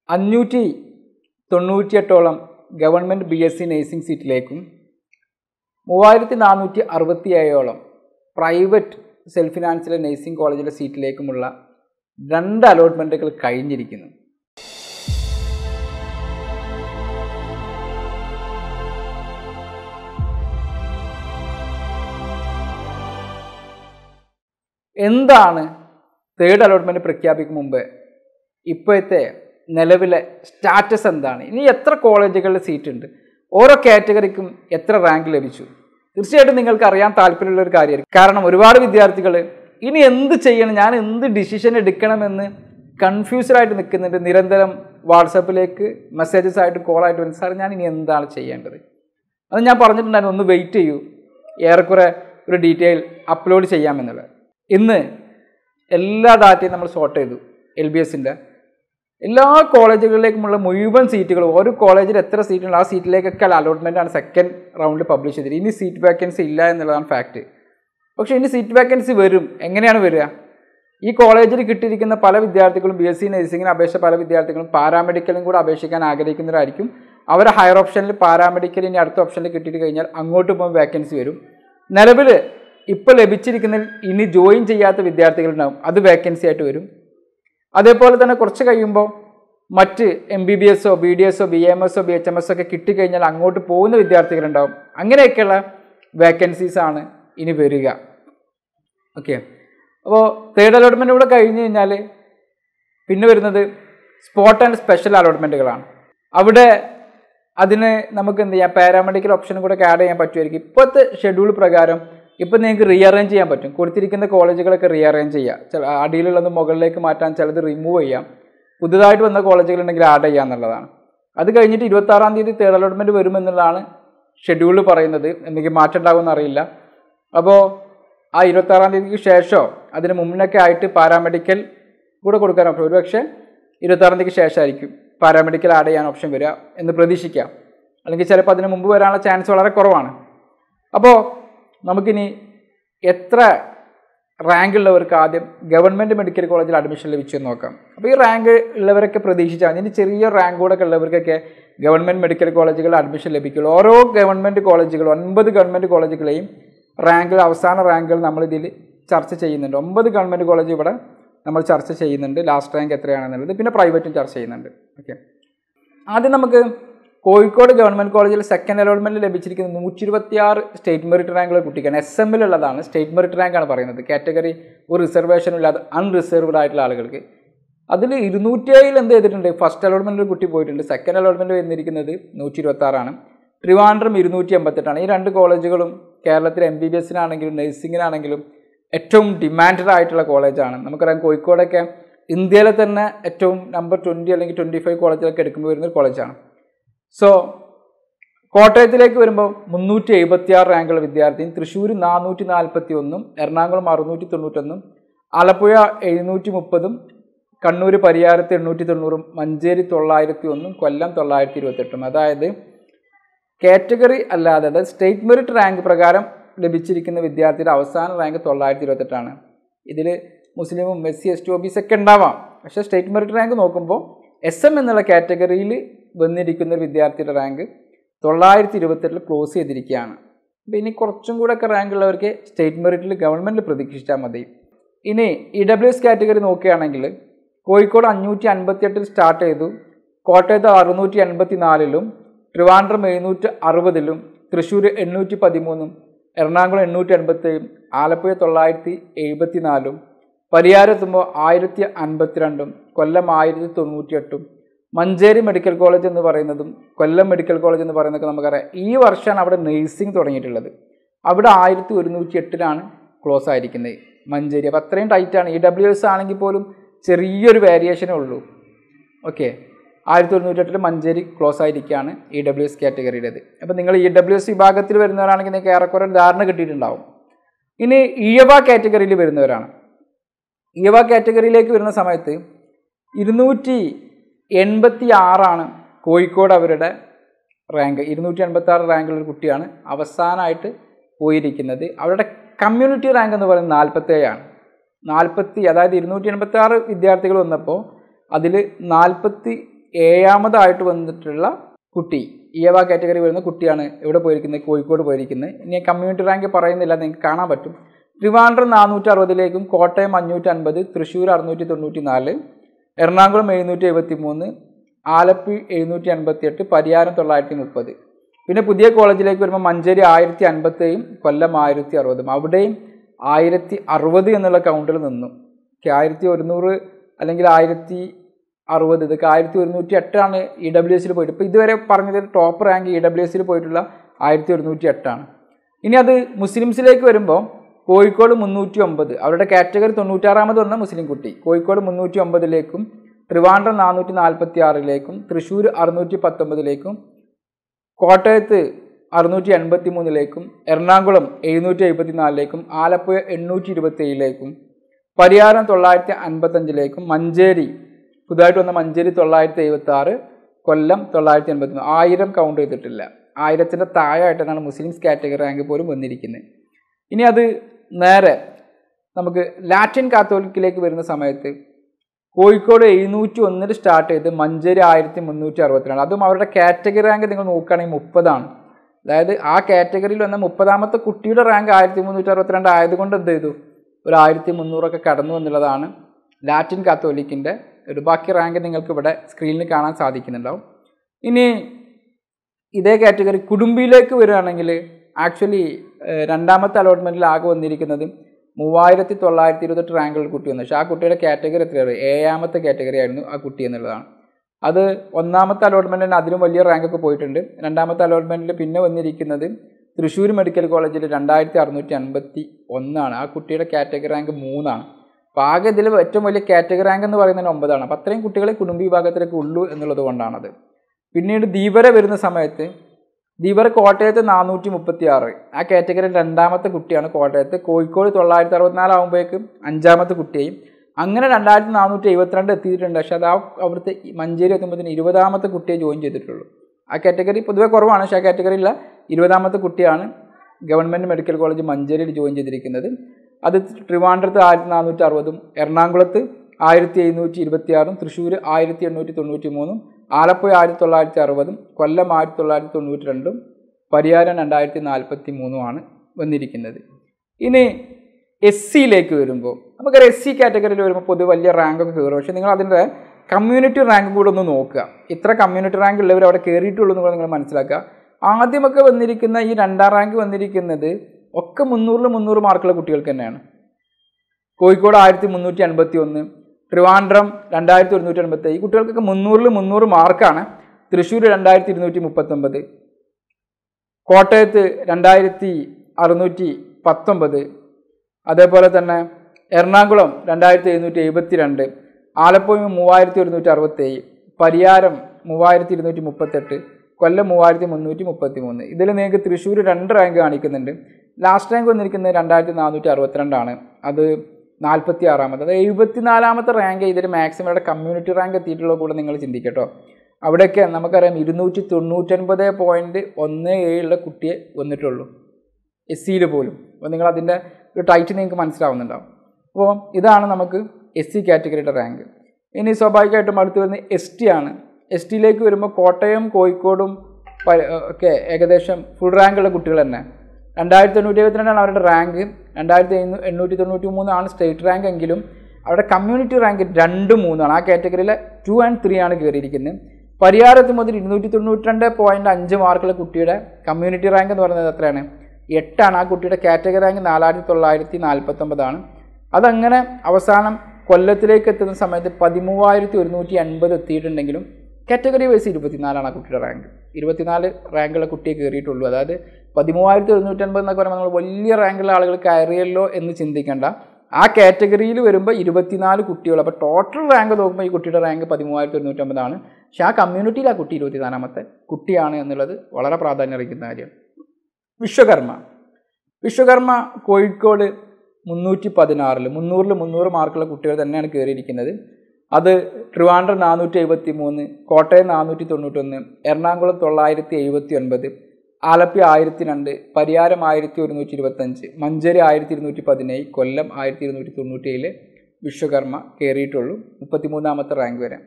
അഞ്ഞൂറ്റി തൊണ്ണൂറ്റിയെട്ടോളം government B S C nursing സീറ്റിലേക്കും മൂവായിരത്തി നാനൂറ്റി അറുപത്തി ഏഴോളം പ്രൈവറ്റ് സെൽഫ് ഫിനാൻസിലെ നഴ്സിംഗ് കോളേജിലെ സീറ്റിലേക്കുമുള്ള രണ്ട് അലോട്ട്മെൻറ്റുകൾ കഴിഞ്ഞിരിക്കുന്നു എന്താണ് തേർഡ് അലോട്ട്മെൻറ്റ് പ്രഖ്യാപിക്കും മുമ്പ് ഇപ്പോഴത്തെ നിലവിലെ സ്റ്റാറ്റസ് എന്താണ് ഇനി എത്ര കോളേജുകളിൽ സീറ്റ് ഉണ്ട് ഓരോ കാറ്റഗറിക്കും എത്ര റാങ്ക് ലഭിച്ചു തീർച്ചയായിട്ടും നിങ്ങൾക്ക് അറിയാൻ താല്പര്യമുള്ള ഒരു കാര്യമായിരിക്കും കാരണം ഒരുപാട് വിദ്യാർത്ഥികൾ ഇനി എന്ത് ചെയ്യണം ഞാൻ എന്ത് ഡിസിഷൻ എടുക്കണമെന്ന് കൺഫ്യൂസ്ഡ് ആയിട്ട് നിൽക്കുന്നുണ്ട് നിരന്തരം വാട്സപ്പിലേക്ക് മെസ്സേജസ് ആയിട്ട് കോളായിട്ട് വരും സാർ ഞാൻ ഇനി എന്താണ് ചെയ്യേണ്ടത് അത് ഞാൻ പറഞ്ഞിട്ടുണ്ടായിരുന്നു ഒന്ന് വെയിറ്റ് ചെയ്യൂ ഏറെക്കുറെ ഒരു ഡീറ്റെയിൽ അപ്ലോഡ് ചെയ്യാമെന്നുള്ളത് ഇന്ന് എല്ലാ ഡാറ്റയും നമ്മൾ സോർട്ട് ചെയ്തു എൽ ബി എസിൻ്റെ എല്ലാ കോളേജുകളിലേക്കുമുള്ള മുഴുവൻ സീറ്റുകളും ഒരു കോളേജിൽ എത്ര സീറ്റുണ്ട് ആ സീറ്റിലേക്കൊക്കെ അലോട്ട്മെൻ്റ് ആണ് സെക്കൻഡ് റൗണ്ടിൽ പബ്ലിഷ് ചെയ്തത് ഇനി സീറ്റ് വേക്കൻസി ഇല്ല എന്നുള്ളതാണ് ഫാക്റ്റ് പക്ഷേ ഇനി സീറ്റ് വേക്കൻസി വരും എങ്ങനെയാണ് വരിക ഈ കോളേജിൽ കിട്ടിയിരിക്കുന്ന പല വിദ്യാർത്ഥികളും ബി എസ് സി നഴ്സിംഗിന് അപേക്ഷ പല വിദ്യാർത്ഥികളും പാരാമെഡിക്കലും കൂടെ അപേക്ഷിക്കാൻ ആഗ്രഹിക്കുന്നവരായിരിക്കും അവരെ ഹയർ ഓപ്ഷനിൽ പാരാമെഡിക്കൽ ഇനി അടുത്ത ഓപ്ഷനിൽ കിട്ടിയിട്ട് കഴിഞ്ഞാൽ അങ്ങോട്ട് പോകുമ്പോൾ വേക്കൻസി വരും നിലവിൽ ഇപ്പോൾ ലഭിച്ചിരിക്കുന്നതിൽ ഇനി ജോയിൻ ചെയ്യാത്ത വിദ്യാർത്ഥികളുണ്ടാവും അത് വേക്കൻസി ആയിട്ട് വരും അതേപോലെ തന്നെ കുറച്ച് കഴിയുമ്പോൾ മറ്റ് എം ബി ബി എസോ ബി ഡി എസോ ബി എം എസോ ബി എച്ച് എം എസ് ഒക്കെ കിട്ടിക്കഴിഞ്ഞാൽ അങ്ങോട്ട് പോകുന്ന വിദ്യാർത്ഥികളുണ്ടാവും അങ്ങനെയൊക്കെയുള്ള വേക്കൻസീസ് ആണ് ഇനി വരിക ഓക്കെ അപ്പോൾ തേർഡ് അലോട്ട്മെൻറ്റ് കൂടെ കഴിഞ്ഞ് കഴിഞ്ഞാൽ പിന്നെ വരുന്നത് സ്പോട്ട് ആൻഡ് സ്പെഷ്യൽ അലോട്ട്മെൻറ്റുകളാണ് അവിടെ അതിന് നമുക്ക് എന്ത് ചെയ്യാം പാരാമെഡിക്കൽ ഓപ്ഷനും കൂടെ ആഡ് ചെയ്യാൻ പറ്റുമായിരിക്കും ഇപ്പോഴത്തെ ഷെഡ്യൂൾ പ്രകാരം ഇപ്പം നിങ്ങൾക്ക് റീഅറേഞ്ച് ചെയ്യാൻ പറ്റും കൊടുത്തിരിക്കുന്ന കോളേജുകളൊക്കെ റീഅറേഞ്ച് ചെയ്യാം ചില അടിയിലുള്ളത് മുകളിലേക്ക് മാറ്റാൻ ചിലത് റിമൂവ് ചെയ്യാം പുതുതായിട്ട് വന്ന കോളേജുകളുണ്ടെങ്കിൽ ആഡ് ചെയ്യാം എന്നുള്ളതാണ് അത് കഴിഞ്ഞിട്ട് ഇരുപത്താറാം തീയതി തേർഡ് അലോട്ട്മെൻറ്റ് വരുമെന്നുള്ളതാണ് ഷെഡ്യൂൾ പറയുന്നത് എന്തെങ്കിലും മാറ്റം ഉണ്ടാകുമെന്ന് അറിയില്ല അപ്പോൾ ആ ഇരുപത്താറാം തീയതിക്ക് ശേഷമോ അതിന് മുന്നൊക്കെ ആയിട്ട് പാരാമെഡിക്കൽ കൂടെ കൊടുക്കാൻ ഓപ്ഷൻ ഒരുപക്ഷെ ഇരുപത്താറാം തീയതിക്ക് ശേഷമായിരിക്കും പാരാമെഡിക്കൽ ആഡ് ചെയ്യാൻ ഓപ്ഷൻ വരിക എന്ന് പ്രതീക്ഷിക്കാം അല്ലെങ്കിൽ ചിലപ്പോൾ അതിന് മുമ്പ് വരാനുള്ള ചാൻസ് വളരെ കുറവാണ് അപ്പോൾ നമുക്കിനി എത്ര റാങ്ക് ഉള്ളവർക്ക് ആദ്യം ഗവൺമെൻറ് മെഡിക്കൽ കോളേജിൽ അഡ്മിഷൻ ലഭിച്ചു എന്ന് നോക്കാം അപ്പോൾ ഈ റാങ്ക് ഉള്ളവരൊക്കെ പ്രതീക്ഷിച്ചാൽ ഇനി ചെറിയ റാങ്ക് കൂടെ ഉള്ളവർക്കൊക്കെ ഗവൺമെൻറ് മെഡിക്കൽ കോളേജുകളിൽ അഡ്മിഷൻ ലഭിക്കുള്ളൂ ഓരോ ഗവൺമെൻറ് കോളേജുകൾ ഒൻപത് ഗവൺമെൻറ് കോളേജുകളെയും റാങ്കിൽ അവസാന റാങ്കുകൾ നമ്മളിതിൽ ചർച്ച ചെയ്യുന്നുണ്ട് ഒമ്പത് ഗവൺമെൻറ് കോളേജ് ഇവിടെ നമ്മൾ ചർച്ച ചെയ്യുന്നുണ്ട് ലാസ്റ്റ് റാങ്ക് എത്രയാണെന്നുള്ളത് പിന്നെ പ്രൈവറ്റും ചർച്ച ചെയ്യുന്നുണ്ട് ഓക്കെ ആദ്യം നമുക്ക് കോഴിക്കോട് ഗവൺമെൻറ് കോളേജിൽ സെക്കൻഡ് അലോട്ട്മെൻറ്റ് ലഭിച്ചിരിക്കുന്നത് നൂറ്റി ഇരുപത്തിയാറ് സ്റ്റേറ്റ് മെറിറ്റ് റാങ്കുള്ള കുട്ടിക്കാണ് എസ് എമ്മിൽ ഉള്ളതാണ് സ്റ്റേറ്റ് മെറിറ്റ് റാങ്കാണ് പറയുന്നത് കാറ്റഗറി ഒരു റിസർവേഷനും ഇല്ലാതെ അൺറിസർവ്ഡ് ആയിട്ടുള്ള ആളുകൾക്ക് അതിൽ ഇരുന്നൂറ്റിയേഴിൽ എന്ത് ചെയ്തിട്ടുണ്ട് ഫസ്റ്റ് അലോട്ട്മെൻറ്റിൽ ഒരു കുട്ടി പോയിട്ടുണ്ട് സെക്കൻഡ് അലോട്ട്മെൻറ്റ് വന്നിരിക്കുന്നത് നൂറ്റി ഇരുപത്താറാണ് ട്രിവാൻഡ്രം ഇരുന്നൂറ്റി എൺപത്തെട്ടാണ് ഈ രണ്ട് കോളേജുകളും കേരളത്തിലെ എം ബി ബി എസിനാണെങ്കിലും നഴ്സിങ്ങിനാണെങ്കിലും ഏറ്റവും ഡിമാൻഡഡ് ആയിട്ടുള്ള കോളേജാണ് നമുക്കറിയാം കോഴിക്കോടൊക്കെ ഇന്ത്യയിലെ തന്നെ ഏറ്റവും നമ്പർ ട്വൻറ്റി അല്ലെങ്കിൽ ട്വൻറ്റി ഫൈവ് കോളേജിലൊക്കെ എടുക്കുമ്പോൾ വരുന്ന ഒരു കോളേജാണ് സോ കോട്ടയത്തിലേക്ക് വരുമ്പോൾ മുന്നൂറ്റി എഴുപത്തി ആറ് റാങ്കുള്ള വിദ്യാർത്ഥിയും തൃശ്ശൂർ നാനൂറ്റി നാൽപ്പത്തി ഒന്നും എറണാകുളം അറുന്നൂറ്റി തൊണ്ണൂറ്റൊന്നും ആലപ്പുഴ എഴുന്നൂറ്റി മുപ്പതും കണ്ണൂർ പരിയാരത്ത് എണ്ണൂറ്റി തൊണ്ണൂറും മഞ്ചേരി തൊള്ളായിരത്തി ഒന്നും കൊല്ലം തൊള്ളായിരത്തി ഇരുപത്തെട്ടും അതായത് കാറ്റഗറി അല്ലാതെ അതായത് സ്റ്റേറ്റ് മെറിറ്റ് റാങ്ക് പ്രകാരം ലഭിച്ചിരിക്കുന്ന വിദ്യാർത്ഥിയുടെ അവസാന റാങ്ക് തൊള്ളായിരത്തി ഇരുപത്തെട്ടാണ് ഇതിൽ മുസ്ലിമും S C S T O B ഒക്കെ ഉണ്ടാവാം പക്ഷേ സ്റ്റേറ്റ് മെറിറ്റ് റാങ്ക് നോക്കുമ്പോൾ എസ് എം എന്നുള്ള കാറ്റഗറിയിൽ വന്നിരിക്കുന്ന ഒരു വിദ്യാർത്ഥിയുടെ റാങ്ക് തൊള്ളായിരത്തി ഇരുപത്തെട്ടിൽ ക്ലോസ് ചെയ്തിരിക്കുകയാണ് അപ്പോൾ ഇനി കുറച്ചും കൂടെ ഒക്കെ റാങ്ക് ഉള്ളവർക്ക് സ്റ്റേറ്റ് മെറിറ്റിൽ ഗവൺമെൻറ് പ്രതീക്ഷിച്ചാൽ മതി ഇനി ഇ ഡബ്ല്യു എസ് കാറ്റഗറി നോക്കുകയാണെങ്കിൽ കോഴിക്കോട് അഞ്ഞൂറ്റി അൻപത്തിയെട്ടിൽ സ്റ്റാർട്ട് ചെയ്തു കോട്ടയത്ത് അറുന്നൂറ്റി എൺപത്തി നാലിലും ട്രിവാൻഡ്രം എഴുന്നൂറ്റി അറുപതിലും തൃശ്ശൂർ എണ്ണൂറ്റി പതിമൂന്നും എറണാകുളം എണ്ണൂറ്റി എൺപത്തേഴും ആലപ്പുഴ തൊള്ളായിരത്തി എഴുപത്തി നാലും പരിയാരെത്തുമ്പോൾ ആയിരത്തി അൻപത്തിരണ്ടും കൊല്ലം ആയിരത്തി തൊണ്ണൂറ്റിയെട്ടും മഞ്ചേരി മെഡിക്കൽ കോളേജ് എന്ന് പറയുന്നതും കൊല്ലം മെഡിക്കൽ കോളേജ് എന്ന് പറയുന്നതൊക്കെ നമുക്കറിയാം ഈ വർഷമാണ് അവിടെ നഴ്സിംഗ് തുടങ്ങിയിട്ടുള്ളത് അവിടെ ആയിരത്തി ഒരുന്നൂറ്റി എട്ടിലാണ് ക്ലോസ് ആയിരിക്കുന്നത് മഞ്ചേരി അപ്പോൾ അത്രയും ടൈറ്റാണ് ഇ ഡബ്ല്യു എസ് ആണെങ്കിൽ പോലും ചെറിയൊരു വേരിയേഷനേ ഉള്ളൂ ഓക്കെ ആയിരത്തി ഒരുന്നൂറ്റെട്ടിൽ മഞ്ചേരി ക്ലോസ് ആയിരിക്കുകയാണ് ഇ ഡബ്ല്യു എസ് കാറ്റഗറിയുടേത് അപ്പോൾ നിങ്ങൾ ഇ ഡബ്ല്യു എസ് വിഭാഗത്തിൽ വരുന്നവരാണെങ്കിൽ നിങ്ങൾക്ക് ഏറെക്കുറെ ഒരു ധാരണ കിട്ടിയിട്ടുണ്ടാവും ഇനി ഇയവ കാറ്റഗറിയിൽ വരുന്നവരാണ് ഇയവ കാറ്റഗറിയിലേക്ക് വരുന്ന സമയത്ത് ഇരുന്നൂറ്റി എൺപത്തി ആറാണ് കോഴിക്കോട് അവരുടെ റാങ്ക് ഇരുന്നൂറ്റി എൺപത്തി ആറ് റാങ്കുള്ള ഒരു കുട്ടിയാണ് അവസാനമായിട്ട് പോയിരിക്കുന്നത് അവരുടെ കമ്മ്യൂണിറ്റി റാങ്ക് എന്ന് പറയുന്നത് നാൽപ്പത്തേഴാണ് നാൽപ്പത്തി അതായത് ഇരുന്നൂറ്റി എൺപത്തി ആറ് വിദ്യാർത്ഥികൾ വന്നപ്പോൾ അതിൽ നാൽപ്പത്തി ഏഴാമതായിട്ട് വന്നിട്ടുള്ള കുട്ടി ഇയവ കാറ്റഗറി വരുന്ന കുട്ടിയാണ് എവിടെ പോയിരിക്കുന്നത് കോഴിക്കോട് പോയിരിക്കുന്നത് ഇനി കമ്മ്യൂണിറ്റി റാങ്ക് പറയുന്നില്ല നിങ്ങൾക്ക് കാണാൻ പറ്റും ട്രിവാൻഡ്രം നാനൂറ്റി അറുപതിലേക്കും കോട്ടയം അഞ്ഞൂറ്റി അൻപത് തൃശ്ശൂർ അറുന്നൂറ്റി തൊണ്ണൂറ്റി നാല് എറണാകുളം എഴുന്നൂറ്റി എഴുപത്തി മൂന്ന് ആലപ്പി എഴുന്നൂറ്റി അൻപത്തി എട്ട് പരിയാരം തൊള്ളായിരത്തി മുപ്പത് പിന്നെ പുതിയ കോളേജിലേക്ക് വരുമ്പോൾ മഞ്ചേരി ആയിരത്തി അൻപത്തേഴും കൊല്ലം ആയിരത്തി അറുപതും അവിടെയും ആയിരത്തി അറുപത് എന്നുള്ള കൗണ്ടിൽ നിന്നു ആയിരത്തി ഒരുന്നൂറ് അല്ലെങ്കിൽ ആയിരത്തി അറുപത് ഇതൊക്കെ ആയിരത്തി ഒരുന്നൂറ്റി എട്ടാണ് ഇ ഡബ്ല്യു എസിൽ പോയിട്ട് ഇപ്പോൾ ഇതുവരെ പറഞ്ഞത് ടോപ്പ് റാങ്ക് ഇ ഡബ്ല്യു എസിൽ പോയിട്ടുള്ള ആയിരത്തി ഒരുന്നൂറ്റി എട്ടാണ് ഇനി അത് മുസ്ലിംസിലേക്ക് വരുമ്പോൾ കോഴിക്കോട് മുന്നൂറ്റി ഒമ്പത് അവരുടെ കാറ്റഗറി തൊണ്ണൂറ്റാറാമത് വന്ന മുസ്ലിം കുട്ടി കോഴിക്കോട് മുന്നൂറ്റി ഒമ്പതിലേക്കും ട്രിവാൻഡ്രം നാനൂറ്റി നാൽപ്പത്തി ആറിലേക്കും തൃശ്ശൂർ അറുന്നൂറ്റി പത്തൊമ്പതിലേക്കും കോട്ടയത്ത് അറുന്നൂറ്റി എൺപത്തി മൂന്നിലേക്കും എറണാകുളം എഴുന്നൂറ്റി എഴുപത്തി നാലിലേക്കും ആലപ്പുഴ എണ്ണൂറ്റി ഇരുപത്തി ഏഴിലേക്കും പരിയാരം തൊള്ളായിരത്തി അൻപത്തഞ്ചിലേക്കും മഞ്ചേരി പുതുതായിട്ട് വന്ന മഞ്ചേരി തൊള്ളായിരത്തി എഴുപത്തി ആറ് കൊല്ലം തൊള്ളായിരത്തി എൺപത്തി മൂന്ന് ആയിരം കൗണ്ട് ചെയ്തിട്ടില്ല ആയിരത്തിൻ്റെ താഴെയായിട്ടാണ് മുസ്ലിംസ് കാറ്റഗറി റാങ്ക് പോലും വന്നിരിക്കുന്നത് ഇനി അത് നേരെ നമുക്ക് ലാറ്റിൻ കാത്തോലിക്കിലേക്ക് വരുന്ന സമയത്ത് കോഴിക്കോട് എഴുന്നൂറ്റി ഒന്നിൽ സ്റ്റാർട്ട് ചെയ്ത് മഞ്ചേരി ആയിരത്തി മുന്നൂറ്റി അറുപത്തിരണ്ട് അതും അവരുടെ കാറ്റഗറി റാങ്ക് നിങ്ങൾ നോക്കുകയാണെങ്കിൽ മുപ്പതാണ് അതായത് ആ കാറ്റഗറിയിൽ വന്ന മുപ്പതാമത്തെ കുട്ടിയുടെ റാങ്ക് ആയിരത്തി മുന്നൂറ്റി അറുപത്തിരണ്ട് ആയതുകൊണ്ട് എന്ത് ചെയ്തു ഒരു ആയിരത്തി മുന്നൂറൊക്കെ കടന്നു എന്നുള്ളതാണ് ലാറ്റിൻ കാത്തോലിക്കിൻ്റെ ഒരു ബാക്കി റാങ്ക് നിങ്ങൾക്ക് ഇവിടെ സ്ക്രീനിൽ കാണാൻ സാധിക്കുന്നുണ്ടാവും ഇനി ഇതേ കാറ്റഗറി കുടുംബിയിലേക്ക് വരികയാണെങ്കിൽ ആക്ച്വലി രണ്ടാമത്തെ അലോട്ട്മെൻറ്റിൽ ആകെ വന്നിരിക്കുന്നത് മൂവായിരത്തി തൊള്ളായിരത്തി ഇരുപത്തെട്ട് റാങ്കുള്ള കുട്ടി വന്നു പക്ഷേ ആ കുട്ടിയുടെ കാറ്റഗറി എത്രയാണ് ഏഴാമത്തെ കാറ്റഗറി ആയിരുന്നു ആ കുട്ടി എന്നുള്ളതാണ് അത് ഒന്നാമത്തെ അലോട്ട്മെൻറ്റിന് അതിലും വലിയ റാങ്കൊക്കെ പോയിട്ടുണ്ട് രണ്ടാമത്തെ അലോട്ട്മെൻറ്റിൽ പിന്നെ വന്നിരിക്കുന്നത് തൃശ്ശൂർ മെഡിക്കൽ കോളേജിൽ രണ്ടായിരത്തി അറുന്നൂറ്റി അൻപത്തി ഒന്നാണ് ആ കുട്ടിയുടെ കാറ്റഗറി റാങ്ക് മൂന്നാണ് അപ്പോൾ ആകെ ഇതിൽ ഏറ്റവും വലിയ കാറ്റഗറി റാങ്ക് എന്ന് പറയുന്നത് ഒമ്പതാണ് അപ്പോൾ അത്രയും കുട്ടികളെ കുടുംബ വിഭാഗത്തിലേക്ക് ഉള്ളൂ എന്നുള്ളത് കൊണ്ടാണത് പിന്നീട് ദീപര വരുന്ന സമയത്ത് ദീപർ കോട്ടയത്ത് നാനൂറ്റി മുപ്പത്തി ആറ് ആ കാറ്റഗറിയിൽ രണ്ടാമത്തെ കുട്ടിയാണ് കോട്ടയത്ത് കോഴിക്കോട് തൊള്ളായിരത്തി അറുപത്തിനാലാകുമ്പോഴേക്കും അഞ്ചാമത്തെ കുട്ടിയെയും അങ്ങനെ രണ്ടായിരത്തി നാനൂറ്റി എഴുപത്തിരണ്ട് എത്തിയിട്ടുണ്ട് പക്ഷേ അത് ആ അവിടുത്തെ ഈ മഞ്ചേരി എത്തുമ്പോഴത്തേന് ഇരുപതാമത്തെ കുട്ടിയെ ജോയിൻ ചെയ്തിട്ടുള്ളൂ ആ കാറ്റഗറി പൊതുവെ കുറവാണ് പക്ഷേ ആ കാറ്റഗറിയിലുള്ള ഇരുപതാമത്തെ കുട്ടിയാണ് ഗവൺമെൻറ് മെഡിക്കൽ കോളേജ് മഞ്ചേരിയിൽ ജോയിൻ ചെയ്തിരിക്കുന്നത് അത് ട്രിവാൻഡ്രത്ത് ആയിരത്തി നാനൂറ്റി അറുപതും എറണാകുളത്ത് ആയിരത്തി എഴുന്നൂറ്റി ഇരുപത്തി ആറും തൃശ്ശൂർ ആയിരത്തി എണ്ണൂറ്റി തൊണ്ണൂറ്റി മൂന്നും ആലപ്പുഴ ആയിരത്തി തൊള്ളായിരത്തി അറുപതും കൊല്ലം ആയിരത്തി തൊള്ളായിരത്തി തൊണ്ണൂറ്റി രണ്ടും പരിയാരം രണ്ടായിരത്തി നാൽപ്പത്തി മൂന്നുമാണ് വന്നിരിക്കുന്നത് ഇനി എസ് സിയിലേക്ക് വരുമ്പോൾ നമുക്കറിയാം എസ് സി കാറ്റഗറിയിൽ വരുമ്പോൾ പൊതുവെ വലിയ റാങ്കൊക്കെ കയറും പക്ഷേ നിങ്ങൾ അതിൻ്റെ കമ്മ്യൂണിറ്റി റാങ്ക് കൂടെ ഒന്ന് നോക്കുക ഇത്ര കമ്മ്യൂണിറ്റി റാങ്ക് ഉള്ളവർ അവിടെ കയറിയിട്ടുള്ളൂ എന്ന് നിങ്ങൾ മനസ്സിലാക്കുക ആദ്യമൊക്കെ വന്നിരിക്കുന്ന ഈ രണ്ടാം റാങ്ക് വന്നിരിക്കുന്നത് ഒക്കെ മുന്നൂറിൽ മുന്നൂറ് മാർക്കുള്ള കുട്ടികൾക്ക് തന്നെയാണ് കോഴിക്കോട് ആയിരത്തി മുന്നൂറ്റി അൻപത്തി ഒന്ന് ട്രിവാൻഡ്രം രണ്ടായിരത്തി ഒരുന്നൂറ്റി അൻപത്തി ഈ കുട്ടികൾക്കൊക്കെ മുന്നൂറിൽ മുന്നൂറ് മാർക്കാണ് തൃശ്ശൂർ രണ്ടായിരത്തി ഇരുന്നൂറ്റി മുപ്പത്തൊമ്പത് കോട്ടയത്ത് രണ്ടായിരത്തി അറുന്നൂറ്റി പത്തൊമ്പത് അതേപോലെ തന്നെ എറണാകുളം രണ്ടായിരത്തി എഴുന്നൂറ്റി എഴുപത്തി രണ്ട് ആലപ്പുഴ മൂവായിരത്തി ഒരുന്നൂറ്റി അറുപത്തേഴ് പരിയാരം മൂവായിരത്തി ഇരുന്നൂറ്റി മുപ്പത്തെട്ട് കൊല്ലം മൂവായിരത്തി മുന്നൂറ്റി മുപ്പത്തി മൂന്ന് ഇതിൽ നിങ്ങൾക്ക് തൃശ്ശൂർ രണ്ട് റാങ്ക് കാണിക്കുന്നുണ്ട് ലാസ്റ്റ് റാങ്ക് വന്നിരിക്കുന്നത് രണ്ടായിരത്തി നാനൂറ്റി അറുപത്തിരണ്ടാണ് അത് നാൽപ്പത്തി ആറാമത് അത് എഴുപത്തിനാലാമത്തെ റാങ്ക് ഇതിൽ മാക്സിമം ഇവിടെ കമ്മ്യൂണിറ്റി റാങ്ക് എത്തിയിട്ടുള്ളത് കൂടെ നിങ്ങൾ ചിന്തിക്കട്ടോ അവിടെയൊക്കെ നമുക്കറിയാം ഇരുന്നൂറ്റി തൊണ്ണൂറ്റൊൻപത് പോയിൻറ്റ് ഒന്ന് ഏഴുള്ള കുട്ടിയെ വന്നിട്ടുള്ളൂ എസ് സിയിൽ പോലും അപ്പോൾ നിങ്ങൾ അതിൻ്റെ ഒരു ടൈറ്റ് നിങ്ങൾക്ക് മനസ്സിലാവുന്നുണ്ടാവും അപ്പോൾ ഇതാണ് നമുക്ക് എസ് സി കാറ്റഗറിയുടെ റാങ്ക് ഇനി സ്വാഭാവികമായിട്ടും അടുത്ത് വരുന്നത് എസ് ടി ആണ് എസ് ടിയിലേക്ക് വരുമ്പോൾ കോട്ടയം കോഴിക്കോടും പ- ഒക്കെ ഏകദേശം ഫുൾ റാങ്കുള്ള കുട്ടികൾ തന്നെ രണ്ടായിരത്തി തൊണ്ണൂറ്റി എഴുപത്തിരണ്ടാണ് അവരുടെ റാങ്ക് രണ്ടായിരത്തി എണ്ണൂ- എണ്ണൂറ്റി തൊണ്ണൂറ്റി മൂന്നാണ് സ്റ്റേറ്റ് റാങ്ക് എങ്കിലും അവിടെ കമ്മ്യൂണിറ്റി റാങ്ക് രണ്ട് മൂന്നാണ് ആ കാറ്റഗറിയിലെ ടു ആൻഡ് ത്രീ ആണ് കയറിയിരിക്കുന്നത് പരിഹാരത്ത് മുതൽ ഇരുന്നൂറ്റി തൊണ്ണൂറ്റി രണ്ട് പോയിൻറ്റ് അഞ്ച് മാർക്കുള്ള കുട്ടിയുടെ കമ്മ്യൂണിറ്റി റാങ്ക് എന്ന് പറയുന്നത് എത്രയാണ് എട്ടാണ് ആ കുട്ടിയുടെ കാറ്റഗറി റാങ്ക് നാലായിരത്തി തൊള്ളായിരത്തി നാൽപ്പത്തൊമ്പതാണ് അതങ്ങനെ അവസാനം കൊല്ലത്തിലേക്ക് എത്തുന്ന സമയത്ത് പതിമൂവായിരത്തി ഒരുന്നൂറ്റി അൻപത് എത്തിയിട്ടുണ്ടെങ്കിലും കാറ്റഗറി വൈസ് ഇരുപത്തിനാലാണ് ആ കുട്ടിയുടെ റാങ്ക് ഇരുപത്തിനാല് റാങ്കുള്ള കുട്ടിയെ കയറിയിട്ടുള്ളൂ അതായത് പതിമൂവായിരത്തി ഒരുന്നൂറ്റി അൻപത് എന്നൊക്കെ പറയുമ്പോൾ നമ്മൾ വലിയ റാങ്കുള്ള ആളുകൾ കയറിയല്ലോ എന്ന് ചിന്തിക്കേണ്ട ആ കാറ്റഗറിയിൽ വരുമ്പോൾ ഇരുപത്തിനാല് കുട്ടികൾ അപ്പോൾ ടോട്ടൽ റാങ്ക് നോക്കുമ്പോൾ ഈ കുട്ടിയുടെ റാങ്ക് പതിമൂവായിരത്തി ഒരുന്നൂറ്റമ്പതാണ് പക്ഷേ ആ കമ്മ്യൂണിറ്റിയിൽ ആ കുട്ടി ഇരുപത്തിനാലാമത്തെ കുട്ടിയാണ് എന്നുള്ളത് വളരെ പ്രാധാന്യം അറിയിക്കുന്ന കാര്യം വിശ്വകർമ്മ വിശ്വകർമ്മ കോഴിക്കോട് മുന്നൂറ്റി പതിനാറിൽ മുന്നൂറിൽ മുന്നൂറ് മാർക്കുള്ള കുട്ടികൾ തന്നെയാണ് കയറിയിരിക്കുന്നത് അത് ട്രിവാൻഡ്രം നാനൂറ്റി എഴുപത്തി മൂന്ന് കോട്ടയം നാനൂറ്റി തൊണ്ണൂറ്റൊന്ന് എറണാകുളം തൊള്ളായിരത്തി എഴുപത്തി ഒൻപത് ആലപ്പി ആയിരത്തി രണ്ട് പരിയാരം ആയിരത്തി ഒരുന്നൂറ്റി ഇരുപത്തഞ്ച് മഞ്ചേരി ആയിരത്തി ഇരുന്നൂറ്റി പതിനേഴ് കൊല്ലം ആയിരത്തി ഇരുന്നൂറ്റി തൊണ്ണൂറ്റി ഏഴില് വിശ്വകർമ്മ കയറിയിട്ടുള്ളൂ മുപ്പത്തിമൂന്നാമത്തെ റാങ്ക് വരെ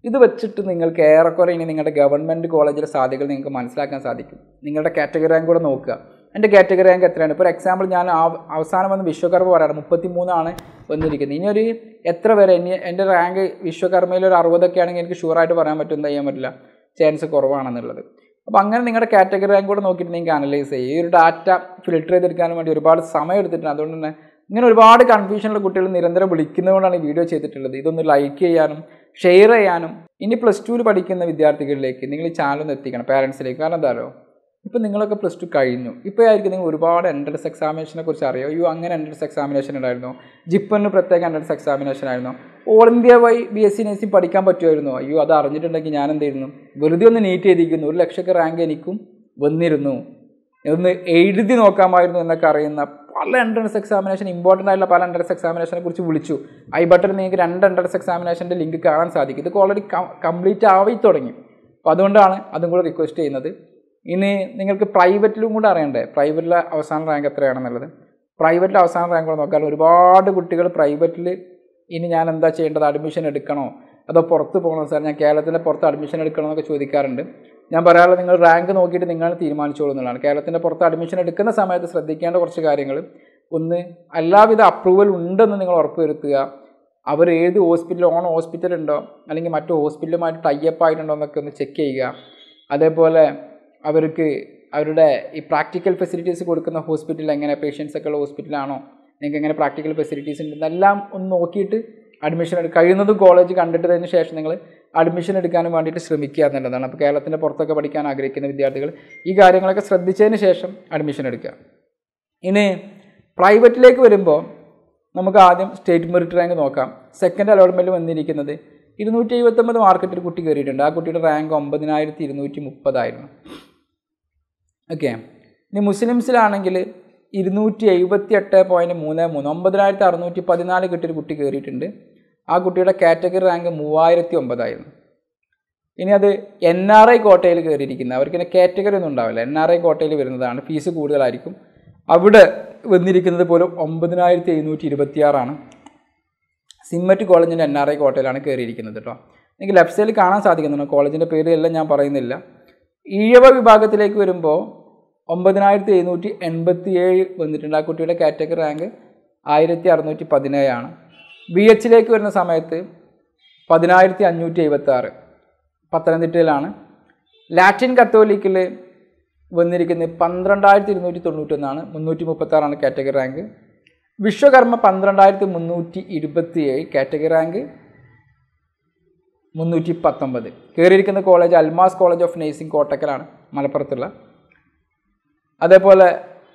ഇത് വെച്ചിട്ട് നിങ്ങൾക്ക് ഏറെക്കുറെ ഇനി നിങ്ങളുടെ ഗവൺമെൻറ് കോളേജിലെ സാധ്യതകൾ നിങ്ങൾക്ക് മനസ്സിലാക്കാൻ സാധിക്കും നിങ്ങളുടെ കാറ്റഗറി റാങ്ക് കൂടെ നോക്കുക എൻ്റെ കാറ്റഗറി റാങ്ക് എത്രയാണ് ഇപ്പോൾ എക്സാമ്പിൾ ഞാൻ ആ- അവസാനം വന്ന് വിശ്വകർമ്മ പറയാണ് മുപ്പത്തി മൂന്നാണ് വന്നിരിക്കുന്നത് ഇനി ഒരു എത്ര വരെ ഇനി എൻ്റെ റാങ്ക് വിശ്വകർമ്മയിൽ ഒരു അറുപതൊക്കെ ആണെങ്കിൽ എനിക്ക് ഷുവറായിട്ട് പറയാൻ പറ്റും എന്താ ചെയ്യാൻ പറ്റില്ല ചാൻസ് കുറവാണെന്നുള്ളത് അപ്പോൾ അങ്ങനെ നിങ്ങളുടെ കാറ്റഗറി റാങ്ക് കൂടെ നോക്കിയിട്ട് നിങ്ങൾക്ക് അനലൈസ് ചെയ്യുക ഈ ഒരു ഡാറ്റ ഫിൽട്ടർ ചെയ്തെടുക്കാനും വേണ്ടി ഒരുപാട് സമയം എടുത്തിട്ടുണ്ട് അതുകൊണ്ട് തന്നെ ഇങ്ങനെ ഒരുപാട് കൺഫ്യൂഷനുള്ള കുട്ടികൾ നിരന്തരം വിളിക്കുന്നതുകൊണ്ടാണ് ഈ വീഡിയോ ചെയ്തിട്ടുള്ളത് ഇതൊന്ന് ലൈക്ക് ചെയ്യാനും ഷെയർ ചെയ്യാനും ഇനി പ്ലസ് ടുവിൽ പഠിക്കുന്ന വിദ്യാർത്ഥികളിലേക്ക് നിങ്ങൾ ഈ ചാനൽ ഒന്ന് എത്തിക്കണം പാരൻസിലേക്ക് കാരണം എന്താണോ ഇപ്പം നിങ്ങളൊക്കെ പ്ലസ് ടു കഴിഞ്ഞു ഇപ്പോൾ ആയിരിക്കും നിങ്ങൾ ഒരുപാട് എൻട്രൻസ് എക്സാമിനേഷനെ കുറിച്ച് അറിയോ അയ്യോ അങ്ങനെ എൻട്രൻസ് എക്സാമിനേഷൻ ഉണ്ടായിരുന്നു ജിപ്പറിന് പ്രത്യേക എൻട്രൻസ് എക്സാമിനേഷൻ ആയിരുന്നു all India Y B S C nursing പഠിക്കാൻ പറ്റുമായിരുന്നു അയ്യോ അത് അറിഞ്ഞിട്ടുണ്ടെങ്കിൽ ഞാൻ എന്ത് ചെയ്യുന്നു വെറുതെ ഒന്ന് നീറ്റ് ചെയ്തിരിക്കുന്നു ഒരു ലക്ഷമൊക്കെ റാങ്ക് എനിക്കും വന്നിരുന്നു ഒന്ന് എഴുതി നോക്കാമായിരുന്നു എന്നൊക്കെ അറിയുന്ന പല എൻട്രൻസ് എക്സാമിനേഷൻ ഇമ്പോർട്ടൻ്റ് ആയിട്ടുള്ള പല എൻട്രൻസ് എക്സാമിനേഷനെ കുറിച്ച് വിളിച്ചു ഐ ബട്ടണിൽ നിങ്ങൾക്ക് രണ്ട് എൻട്രൻസ് എക്സാമിനേഷൻ്റെ ലിങ്ക് കാണാൻ സാധിക്കും ഇതൊക്കെ ഓൾറെഡി കംപ്ലീറ്റ് ആയി തുടങ്ങി അപ്പോൾ അതുകൊണ്ടാണ് അതും കൂടെ റിക്വസ്റ്റ് ചെയ്യുന്നത് ഇനി നിങ്ങൾക്ക് പ്രൈവറ്റിലും കൂടെ അറിയണ്ടേ പ്രൈവറ്റിലെ അവസാന റാങ്ക് എത്രയാണെന്നുള്ളത് പ്രൈവറ്റിലെ അവസാന റാങ്ക് കൂടെ നോക്കാൻ ഒരുപാട് കുട്ടികൾ പ്രൈവറ്റിൽ ഇനി ഞാൻ എന്താ ചെയ്യേണ്ടത് അഡ്മിഷൻ എടുക്കണോ അതോ പുറത്ത് പോകണോ സാർ ഞാൻ കേരളത്തിൻ്റെ പുറത്ത് അഡ്മിഷൻ എടുക്കണോ എന്നൊക്കെ ചോദിക്കാറുണ്ട് ഞാൻ പറയാറുള്ളത് നിങ്ങൾ റാങ്ക് നോക്കിയിട്ട് നിങ്ങൾ തീരുമാനിച്ചോളൂ എന്നുള്ളതാണ് കേരളത്തിൻ്റെ പുറത്ത് അഡ്മിഷൻ എടുക്കുന്ന സമയത്ത് ശ്രദ്ധിക്കേണ്ട കുറച്ച് കാര്യങ്ങൾ ഒന്ന് എല്ലാവിധ അപ്രൂവൽ ഉണ്ടെന്ന് നിങ്ങൾ ഉറപ്പുവരുത്തുക അവർ ഏത് ഹോസ്പിറ്റൽ ഓൺ ഹോസ്പിറ്റൽ ഉണ്ടോ അല്ലെങ്കിൽ മറ്റു ഹോസ്പിറ്റലുമായിട്ട് ടൈപ്പ് ആയിട്ടുണ്ടോ എന്നൊക്കെ ഒന്ന് ചെക്ക് ചെയ്യുക അതേപോലെ അവർക്ക് അവരുടെ ഈ പ്രാക്ടിക്കൽ ഫെസിലിറ്റീസ് കൊടുക്കുന്ന ഹോസ്പിറ്റൽ എങ്ങനെ പേഷ്യൻസ് ഒക്കെ ഉള്ള ഹോസ്പിറ്റലാണോ നിങ്ങൾക്ക് എങ്ങനെ പ്രാക്ടിക്കൽ ഫെസിലിറ്റീസ് ഉണ്ട് എന്നെല്ലാം ഒന്ന് നോക്കിയിട്ട് അഡ്മിഷൻ എടുക്കുക കഴിയുന്നതും കോളേജ് കണ്ടിട്ടതിന് ശേഷം നിങ്ങൾ അഡ്മിഷൻ എടുക്കാനും വേണ്ടിയിട്ട് ശ്രമിക്കുക എന്നുള്ളതാണ് അപ്പോൾ കേരളത്തിൻ്റെ പുറത്തൊക്കെ പഠിക്കാൻ ആഗ്രഹിക്കുന്ന വിദ്യാർത്ഥികൾ ഈ കാര്യങ്ങളൊക്കെ ശ്രദ്ധിച്ചതിന് ശേഷം അഡ്മിഷൻ എടുക്കുക ഇനി പ്രൈവറ്റിലേക്ക് വരുമ്പോൾ നമുക്ക് ആദ്യം സ്റ്റേറ്റ് മെറിറ്റ് റാങ്ക് നോക്കാം സെക്കൻഡ് അലോട്ട്മെൻറ്റ് വന്നിരിക്കുന്നത് ഇരുന്നൂറ്റി എഴുപത്തൊമ്പത് മാർക്കറ്റ് ഒരു കുട്ടി കയറിയിട്ടുണ്ട് ആ കുട്ടിയുടെ റാങ്ക് ഒമ്പതിനായിരത്തി ഇരുന്നൂറ്റി മുപ്പതായിരുന്നു ഓക്കെ ഇനി മുസ്ലിംസിലാണെങ്കിൽ ഇരുന്നൂറ്റി എഴുപത്തി എട്ട് പോയിൻറ്റ് മൂന്ന് മൂന്ന് ഒമ്പതിനായിരത്തി അറുന്നൂറ്റി പതിനാല് കിട്ടിയൊരു കുട്ടി കയറിയിട്ടുണ്ട് ആ കുട്ടിയുടെ കാറ്റഗറി റാങ്ക് മൂവായിരത്തി ഒമ്പതായിരുന്നു ഇനി അത് എൻ ആർ ഐ കോട്ടയിൽ കയറിയിരിക്കുന്ന അവർക്കിങ്ങനെ കാറ്റഗറി ഒന്നും ഉണ്ടാവില്ല എൻ ആർ ഐ കോട്ടയിൽ വരുന്നതാണ് ഫീസ് കൂടുതലായിരിക്കും അവിടെ വന്നിരിക്കുന്നത് പോലും ഒമ്പതിനായിരത്തി എഴുന്നൂറ്റി ഇരുപത്തിയാറാണ് സിമ്മറ്റ് കോളേജിൻ്റെ എൻ ആർ ഐ കോട്ടയിലാണ് കയറിയിരിക്കുന്നത് കേട്ടോ എനിക്ക് ലെഫ്റ്റ് സൈഡിൽ കാണാൻ സാധിക്കുന്നുണ്ട് കോളേജിൻ്റെ പേരെല്ലാം ഞാൻ പറയുന്നില്ല ഈഴവ വിഭാഗത്തിലേക്ക് വരുമ്പോൾ ഒമ്പതിനായിരത്തി എഴുന്നൂറ്റി എൺപത്തി ഏഴ് വന്നിട്ടുണ്ട് ആ കുട്ടിയുടെ കാറ്റഗറി റാങ്ക് ആയിരത്തി അറുന്നൂറ്റി പതിനേഴാണ് ബി എച്ചിലേക്ക് വരുന്ന സമയത്ത് പതിനായിരത്തി അഞ്ഞൂറ്റി എഴുപത്തി ആറ് പത്തനംതിട്ടയിലാണ് ലാറ്റിൻ കത്തോലിക്കിൽ വന്നിരിക്കുന്നത് പന്ത്രണ്ടായിരത്തി ഇരുന്നൂറ്റി തൊണ്ണൂറ്റൊന്നാണ് മുന്നൂറ്റി മുപ്പത്താറാണ് കാറ്റഗറി റാങ്ക് വിശ്വകർമ്മ പന്ത്രണ്ടായിരത്തി മുന്നൂറ്റി ഇരുപത്തി ഏഴ് കാറ്റഗറി റാങ്ക് മുന്നൂറ്റി പത്തൊമ്പത് കയറിയിരിക്കുന്ന college Almas college of nursing കോട്ടക്കലാണ് മലപ്പുറത്തുള്ള അതേപോലെ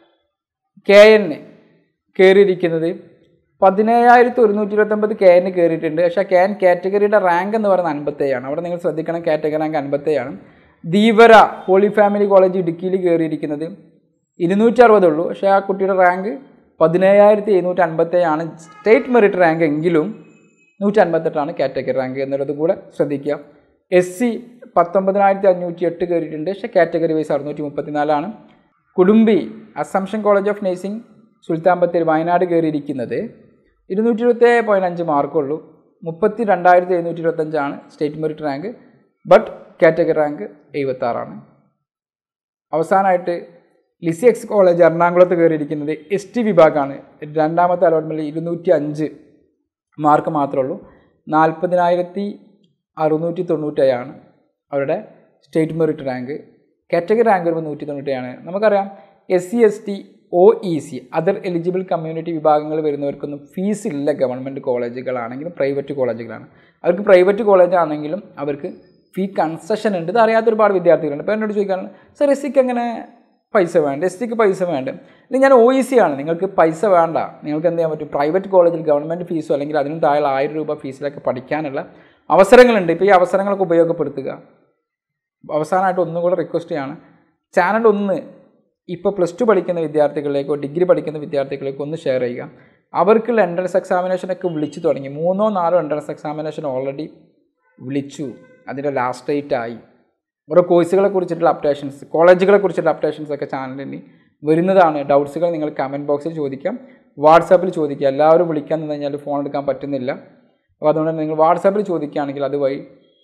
കെ എൻ കയറിയിരിക്കുന്നത് പതിനേഴായിരത്തി ഒരുന്നൂറ്റി ഇരുപത്തൊമ്പത് കെ എൻ കയറിയിട്ടുണ്ട് പക്ഷേ കെ എൻ കാറ്റഗറിയുടെ റാങ്ക് എന്ന് പറയുന്നത് അൻപത്തേഴാണ് അവിടെ നിങ്ങൾ ശ്രദ്ധിക്കണം കാറ്റഗറി റാങ്ക് അൻപത്തേഴാണ് ധീവര ഹോളി ഫാമിലി കോളേജ് ഇടുക്കിയിൽ കയറിയിരിക്കുന്നത് ഇരുന്നൂറ്റി അറുപതുള്ളൂ പക്ഷേ ആ കുട്ടിയുടെ റാങ്ക് പതിനേഴായിരത്തി എഴുന്നൂറ്റി അൻപത്തേഴാണ് സ്റ്റേറ്റ് മെറിറ്റ് റാങ്ക് എങ്കിലും നൂറ്റി അൻപത്തെട്ടാണ് കാറ്റഗറി റാങ്ക് എന്നുള്ളത് കൂടെ ശ്രദ്ധിക്കുക എസ് സി പത്തൊമ്പതിനായിരത്തി അഞ്ഞൂറ്റി എട്ട് കയറിയിട്ടുണ്ട് പക്ഷേ കാറ്റഗറി വൈസ് അറുന്നൂറ്റി മുപ്പത്തിനാലാണ് Kudumbi Assumption college of nursing Sultan Bathery Wayanad കയറിയിരിക്കുന്നത് ഇരുന്നൂറ്റി ഇരുപത്തേഴ് പോയിൻറ്റ് അഞ്ച് മാർക്കുള്ളൂ മുപ്പത്തി രണ്ടായിരത്തി എഴുന്നൂറ്റി ഇരുപത്തഞ്ചാണ് state merit rank but category rank എഴുപത്താറാണ് അവസാനമായിട്ട് ലിസി എക്സ് കോളേജ് എറണാകുളത്ത് കയറിയിരിക്കുന്നത് എസ് ടി വിഭാഗമാണ് രണ്ടാമത്തെ അലോട്ട്മെൻറ്റിൽ ഇരുന്നൂറ്റി അഞ്ച് മാർക്ക് മാത്രമേ ഉള്ളൂ നാൽപ്പതിനായിരത്തി അറുന്നൂറ്റി തൊണ്ണൂറ്റേഴാണ് അവരുടെ state merit rank category rank വരുമ്പോൾ നൂറ്റി തൊണ്ണൂറ്റേഴാണ് നമുക്കറിയാം S C S T O E C other eligible community വിഭാഗങ്ങൾ വരുന്നവർക്കൊന്നും ഫീസ് ഇല്ല ഗവൺമെൻറ് കോളേജുകളാണെങ്കിലും പ്രൈവറ്റ് കോളേജുകളാണ് അവർക്ക് പ്രൈവറ്റ് കോളേജ് ആണെങ്കിലും അവർക്ക് ഫീ കൺസെഷൻ ഉണ്ട് ഇത് അറിയാത്ത ഒരുപാട് വിദ്യാർത്ഥികളുണ്ട് അപ്പോൾ എന്നോട് ചോദിക്കാറുണ്ട് സർ എസ് സിക്ക് എങ്ങനെ പൈസ വേണ്ട എസ് ടിക്ക് പൈസ വേണ്ട അല്ലെങ്കിൽ ഞാൻ ഒ ഇ സി ആണ് നിങ്ങൾക്ക് പൈസ വേണ്ട നിങ്ങൾക്ക് എന്ത് ചെയ്യാൻ പറ്റും പ്രൈവറ്റ് കോളേജിൽ ഗവൺമെൻറ് ഫീസോ അല്ലെങ്കിൽ അതിനും താഴെ ആയിരം രൂപ ഫീസിലൊക്കെ പഠിക്കാനുള്ള അവസരങ്ങളുണ്ട് ഇപ്പോൾ ഈ അവസരങ്ങളൊക്കെ ഉപയോഗപ്പെടുത്തുക അവസാനമായിട്ട് ഒന്നും കൂടെ റിക്വസ്റ്റ് ചെയ്യാണ് ചാനൽ ഒന്ന് ഇപ്പോൾ പ്ലസ് ടു പഠിക്കുന്ന വിദ്യാർത്ഥികളിലേക്കോ ഡിഗ്രി പഠിക്കുന്ന വിദ്യാർത്ഥികളിലേക്കോ ഒന്ന് ഷെയർ ചെയ്യുക അവർക്കുള്ള എൻട്രൻസ് എക്സാമിനേഷനൊക്കെ വിളിച്ചു തുടങ്ങി മൂന്നോ നാലോ എൻട്രൻസ് എക്സാമിനേഷൻ ഓൾറെഡി വിളിച്ചു അതിൻ്റെ ലാസ്റ്റ് ഡേറ്റ് ആയി ഓരോ കോഴ്സുകളെ കുറിച്ചിട്ടുള്ള അപ്ഡേഷൻസ് കോളേജുകളെ കുറിച്ചിട്ടുള്ള അപ്ഡേഷൻസ് ഒക്കെ ചാനലിൽ വരുന്നതാണ് ഡൗട്ട്സുകൾ നിങ്ങൾ കമൻറ്റ് ബോക്സിൽ ചോദിക്കാം വാട്സാപ്പിൽ ചോദിക്കുക എല്ലാവരും വിളിക്കാൻ നിന്ന് കഴിഞ്ഞാൽ ഫോൺ എടുക്കാൻ പറ്റുന്നില്ല അപ്പോൾ അതുകൊണ്ട് തന്നെ നിങ്ങൾ വാട്സാപ്പിൽ ചോദിക്കുകയാണെങ്കിൽ അതുവഴി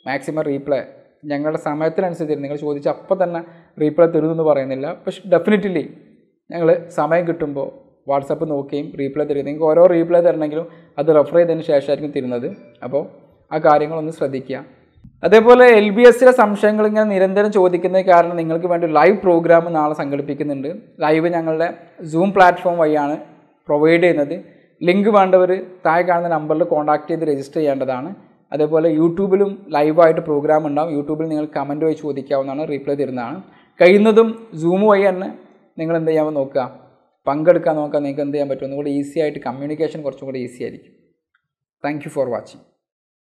മാക്സിമം റീപ്ലൈ ഞങ്ങളുടെ സമയത്തിനനുസരിച്ച് നിങ്ങൾ ചോദിച്ച അപ്പോൾ തന്നെ റീപ്ലൈ തരുമെന്ന് പറയുന്നില്ല പക്ഷെ ഡെഫിനറ്റ്ലി ഞങ്ങൾ സമയം കിട്ടുമ്പോൾ വാട്സപ്പ് നോക്കുകയും റീപ്ലൈ തരും നിങ്ങൾക്ക് ഓരോ റീപ്ലൈ തരണമെങ്കിലും അത് റെഫർ ചെയ്തതിന് ശേഷമായിരിക്കും തരുന്നത് അപ്പോൾ ആ കാര്യങ്ങളൊന്ന് ശ്രദ്ധിക്കുക അതേപോലെ എൽ ബി എസിലെ സംശയങ്ങൾ ഇങ്ങനെ നിരന്തരം ചോദിക്കുന്നത് കാരണം നിങ്ങൾക്ക് വേണ്ടി ലൈവ് പ്രോഗ്രാം നാളെ സംഘടിപ്പിക്കുന്നുണ്ട് ലൈവ് ഞങ്ങളുടെ സൂം പ്ലാറ്റ്ഫോം വഴിയാണ് പ്രൊവൈഡ് ചെയ്യുന്നത് ലിങ്ക് വേണ്ടവർ താഴെ കാണുന്ന നമ്പറിൽ കോൺടാക്ട് ചെയ്ത് രജിസ്റ്റർ ചെയ്യേണ്ടതാണ് അതേപോലെ യൂട്യൂബിലും ലൈവായിട്ട് പ്രോഗ്രാം ഉണ്ടാവും യൂട്യൂബിൽ നിങ്ങൾ കമൻറ്റ് വഴി ചോദിക്കാവുന്നതാണ് റീപ്ലൈ തരുന്നതാണ് കഴിയുന്നതും സൂം വഴി തന്നെ നിങ്ങൾ എന്ത് ചെയ്യാൻ നോക്കുക പങ്കെടുക്കാൻ നോക്കുക നിങ്ങൾക്ക് എന്ത് ചെയ്യാൻ പറ്റും ഒന്നുകൂടി ഈസി ആയിട്ട് കമ്മ്യൂണിക്കേഷൻ കുറച്ചും കൂടി ഈസി ആയിരിക്കും താങ്ക് യു ഫോർ വാച്ചിങ്